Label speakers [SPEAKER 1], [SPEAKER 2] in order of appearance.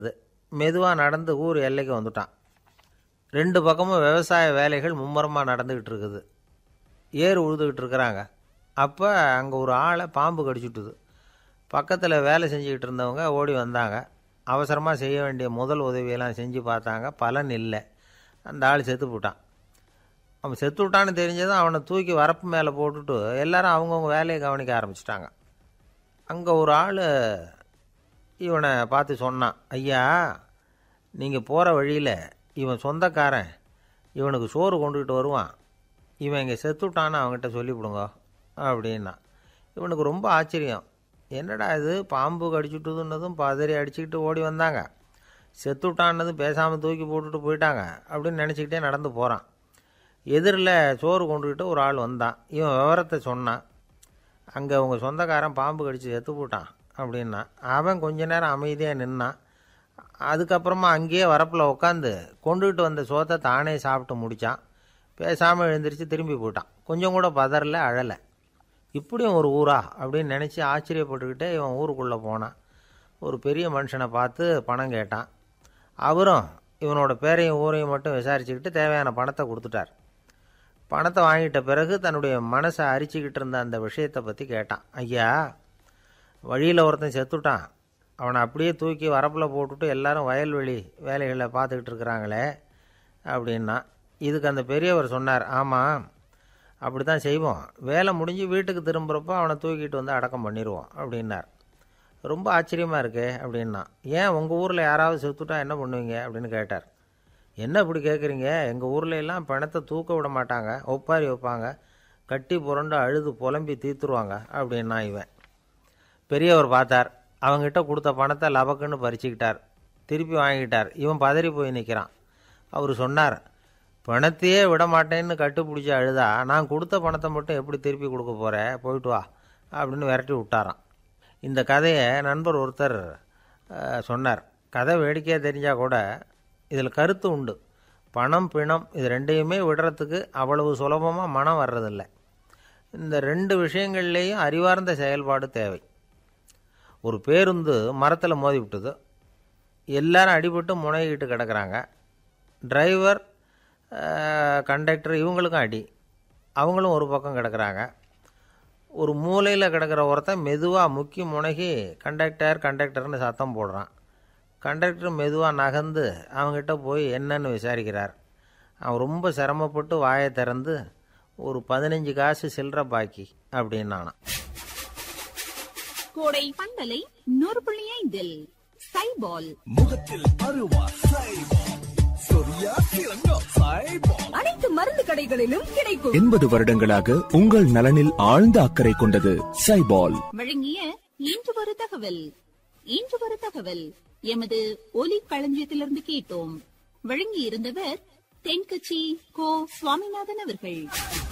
[SPEAKER 1] மெதுவாக நடந்து ஊர் எல்லைக்கு வந்துட்டான் ரெண்டு பக்கமும் விவசாய வேலைகள் மும்முரமாக நடந்துக்கிட்டு இருக்குது ஏர் உழுதுகிட்டு இருக்கிறாங்க அப்போ அங்கே ஒரு ஆளை பாம்பு கடிச்சுட்டுது பக்கத்தில் வேலை செஞ்சுக்கிட்டு இருந்தவங்க ஓடி வந்தாங்க அவசரமாக செய்ய வேண்டிய முதல் உதவியெல்லாம் செஞ்சு பார்த்தாங்க பலன் இல்லை அந்த ஆள் செத்து போட்டான் அவன் செத்து விட்டான்னு தெரிஞ்சதும் அவனை தூக்கி வரப்பு மேலே போட்டுட்டு எல்லாரும் அவங்கவுங்க வேலையை கவனிக்க ஆரம்பிச்சிட்டாங்க அங்கே ஒரு ஆள் இவனை பார்த்து சொன்னான் ஐயா நீங்கள் போகிற வழியில் இவன் சொந்தக்காரன் இவனுக்கு சோறு கொண்டுக்கிட்டு வருவான் இவன் இங்கே செத்துட்டான்னு அவன்கிட்ட சொல்லிவிடுங்க அப்படின்னா இவனுக்கு ரொம்ப ஆச்சரியம் என்னடா இது பாம்பு கடிச்சுட்டுதுன்னதும் பதறி அடிச்சுக்கிட்டு ஓடி வந்தாங்க செத்துட்டான்னதும் பேசாமல் தூக்கி போட்டுட்டு போயிட்டாங்க அப்படின்னு நினச்சிக்கிட்டே நடந்து போகிறான் எதிரில் சோறு கொண்டுக்கிட்டு ஒரு ஆள் வந்தான் இவன் விவரத்தை சொன்னான் அங்கே அவங்க சொந்தக்காரன் பாம்பு கடிச்சு செத்து போட்டான் அப்படின்னா அவன் கொஞ்ச நேரம் அமைதியாக நின்னான் அதுக்கப்புறமா அங்கேயே வரப்பில் உட்காந்து கொண்டுகிட்டு வந்த சோத்தை தானே சாப்பிட்டு முடித்தான் பேசாமல் எழுந்திரிச்சு திரும்பி போயிட்டான் கொஞ்சம் கூட பதறல அழலை இப்படியும் ஒரு ஊரா அப்படின்னு நினச்சி ஆச்சரியப்பட்டுக்கிட்டே இவன் ஊருக்குள்ளே போனான் ஒரு பெரிய மனுஷனை பார்த்து பணம் கேட்டான் அவரும் இவனோட பேரையும் ஊரையும் மட்டும் விசாரிச்சுக்கிட்டு தேவையான பணத்தை கொடுத்துட்டார் பணத்தை வாங்கிட்ட பிறகு தன்னுடைய மனசை அரிச்சுக்கிட்டு இருந்த அந்த விஷயத்தை பற்றி கேட்டான் ஐயா வழியில் ஒருத்தன் செத்துட்டான் அவனை அப்படியே தூக்கி வரப்பில் போட்டுட்டு எல்லாரும் வயல்வெளி வேலைகளை பார்த்துக்கிட்டு இருக்கிறாங்களே அப்படின்னா இதுக்கு அந்த பெரியவர் சொன்னார் ஆமாம் அப்படி தான் செய்வோம் வேலை முடிஞ்சு வீட்டுக்கு திரும்புகிறப்போ அவனை தூக்கிட்டு வந்து அடக்கம் பண்ணிடுவோம் அப்படின்னார் ரொம்ப ஆச்சரியமாக இருக்கே அப்படின்னா ஏன் உங்கள் ஊரில் யாராவது செத்துட்டா என்ன பண்ணுவீங்க அப்படின்னு கேட்டார் என்ன இப்படி கேட்குறீங்க எங்கள் ஊர்ல எல்லாம் பணத்தை தூக்க விட மாட்டாங்க ஒப்பாரி வைப்பாங்க கட்டி புரண்டு அழுது புலம்பி தீத்துருவாங்க அப்படின்னா இவன் பெரியவர் பார்த்தார் அவங்கிட்ட கொடுத்த பணத்தை லபக்குன்னு பறிச்சுக்கிட்டார் திருப்பி வாங்கிட்டார் இவன் பதறி போய் நிற்கிறான் அவர் சொன்னார் பணத்தையே விட மாட்டேன்னு கட்டுப்பிடிச்சி அழுதா நான் கொடுத்த பணத்தை மட்டும் எப்படி திருப்பி கொடுக்க போகிறேன் போயிட்டு வா அப்படின்னு விரட்டி விட்டாராம் இந்த கதையை நண்பர் ஒருத்தர் அஹ், சொன்னார் கதை வேடிக்கையாக தெரிஞ்சால் கூட இதில் கருத்து உண்டு பணம் பிணம் இது ரெண்டையுமே விடுறதுக்கு அவ்வளவு சுலபமாக மனம் வர்றதில்லை இந்த ரெண்டு விஷயங்கள்லேயும் அறிவார்ந்த செயல்பாடு தேவை ஒரு பேருந்து மரத்தில் மோதி விட்டுது எல்லாரும் அடிபட்டு முனைகிட்டு கிடக்குறாங்க டிரைவர் கண்டக்டர் இவங்களுக்கும் அடி அவங்களும் ஒரு பக்கம் கிடக்குறாங்க ஒரு மூலையில் கிடக்கிற ஒருத்தன் மெதுவாக முக்கி முனகி கண்டக்டர் கண்டக்டர்னு சத்தம் போடுறான் கண்டக்டர் மெதுவாக நகர்ந்து அவங்ககிட்ட போய் என்னன்னு விசாரிக்கிறார் அவன் ரொம்ப சிரமப்பட்டு வாயை திறந்து ஒரு பதினஞ்சு காசு சில்லற பாக்கி அப்படின்னானான்
[SPEAKER 2] கோடை பந்தலை நூறு புள்ளி ஐந்தில் சைபால்
[SPEAKER 3] முகத்தில் அருவா சைபால் சொரியா கிழங்கோ சைபால்
[SPEAKER 2] அனைத்து மருந்து கடைகளிலும் கிடைக்கும்
[SPEAKER 4] எண்பது வருடங்களாக உங்கள் நலனில் ஆழ்ந்த அக்கறை கொண்டது சைபால்
[SPEAKER 2] வழங்கிய இன்று ஒரு தகவல் இன்று ஒரு தகவல் எமது ஒலி களஞ்சியத்திலிருந்து கேட்டோம் வழங்கி இருந்தவர் தென்கட்சி கோ சுவாமிநாதன் அவர்கள்